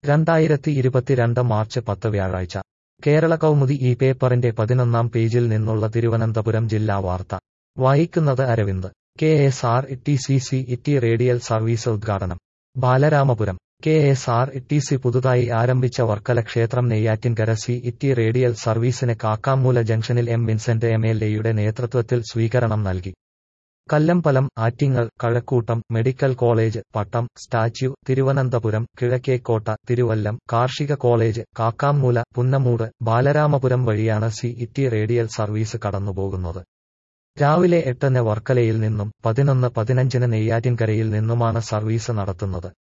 രണ്ടായിരത്തി ഇരുപത്തിരണ്ട് മാർച്ച് പത്ത് വ്യാഴാഴ്ച കേരള കൗമുദി ഈ പേപ്പറിന്റെ പതിനൊന്നാം പേജിൽ നിന്നുള്ള തിരുവനന്തപുരം ജില്ലാ വാർത്ത വായിക്കുന്നത് Aravind K S R T C city radial service ഉദ്ഘാടനം Balaramapuram K S R T C പുതുതായി ആരംഭിച്ച വർക്കല ക്ഷേത്രം നെയ്യാറ്റിൻകര സി ഇറ്റി റേഡിയൽ സർവീസിന് കാക്കാമൂല ജംഗ്ഷനിൽ എം വിൻസെന്റ് എം എൽ എയുടെ നേതൃത്വത്തിൽ സ്വീകരണം നൽകി Kallambalam Attingal Kazhakkoottam medical college Pattom statue Thiruvananthapuram Kizhakkekotta Thiruvallam കാർഷിക കോളേജ് കാക്കാമൂല പുന്നമൂട് ബാലരാമപുരം വഴിയാണ് സി ഇറ്റി റേഡിയൽ സർവീസ് കടന്നുപോകുന്നത് രാവിലെ എട്ടിന് വർക്കലയിൽ നിന്നും പതിനൊന്ന് പതിനഞ്ചിന് നെയ്യാറ്റിൻകരയിൽ നിന്നുമാണ് സർവീസ് നടത്തുന്നത്